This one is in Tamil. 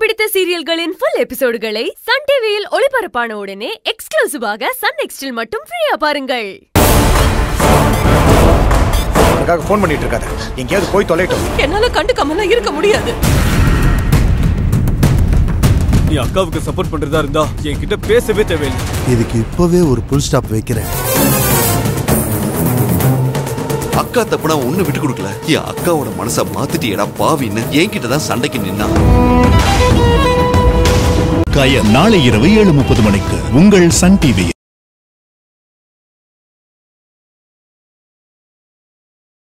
பிடித்த சீரியல்களின் ஃபுல் எபிசோடுகளை சன் டிவியில் ஒளிபரப்பான உடனே எக்ஸ்க்ளூசிவாக சன் நெக்ஸ்டில் மட்டும் ஃப்ரீயா பாருங்கள் உனக்காக ஃபோன் பண்ணிட்டு இருக்காத எங்கேயாவது போய் தொலைட்டோம் என்னால கண்டுக்காமலாம் இருக்க முடியாது நீ அக்காவுக்கு சப்போர்ட் பண்றதா இருந்தா என்கிட்ட பேசவே தேவையில்லை இதுக்கு இப்பவே ஒரு புல் ஸ்டாப் வைக்கிறேன் அக்கா தப்புனா ஒண்ணு விட்டு கொடுக்கல என் அக்காவோட மனசை மாத்திட்டியடா பாவின்னு என்கிட்ட தான் சண்டைக்கு நின்னா கயர் நாளை இரவு ஏழு முப்பது மணிக்கு உங்கள் சன் டிவி